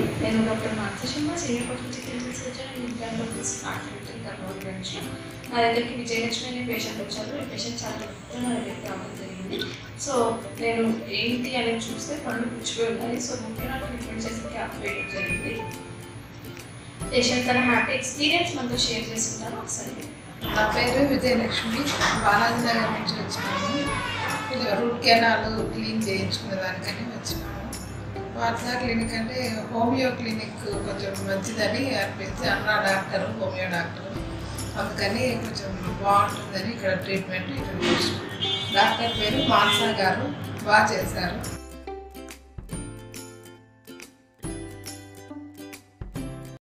నేను doctor Manasa Sharma senior public clinical surgeon Indian office artificial Kurnool నుంచి నా దగ్గరికి విజయలక్ష్మి అనే పేషెంట్ వచ్చారు ఈ పేషెంట్ చాలా పెద్ద నా దగ్గరికి రావడం జరిగింది సో నేను ఏంటి అనేది చూస్తే పళ్ళు పుచ్చిపోయి ఉన్నాయి సో ముఖ్యంగా ట్రీట్మెంట్ చేసి క్యాప్ వేయడం జరిగింది పేషెంట్ తన హ్యాపీ ఎక్స్పీరియన్స్ మనతో షేర్ చేసుకుంటాను ఒకసారి నా పేరు విజయలక్ష్మి బాలాజీ నగర్ నుంచి వచ్చినాము ఇది రూట్ కెనాల్ క్లీన్ చేయించుకునే దానికని వచ్చినాము వార్తా క్లినిక్ అంటే హోమియో క్లినిక్ కొంచెం మంచిదని అనిపించి అన్న డాక్టర్ హోమియో డాక్టర్ అందుకని కొంచెం బాగుంటుందని ఇక్కడ ట్రీట్మెంట్ ఇక్కడ చేసినాం. డాక్టర్ పేరు మాన్సా గారు బాగా చేశారు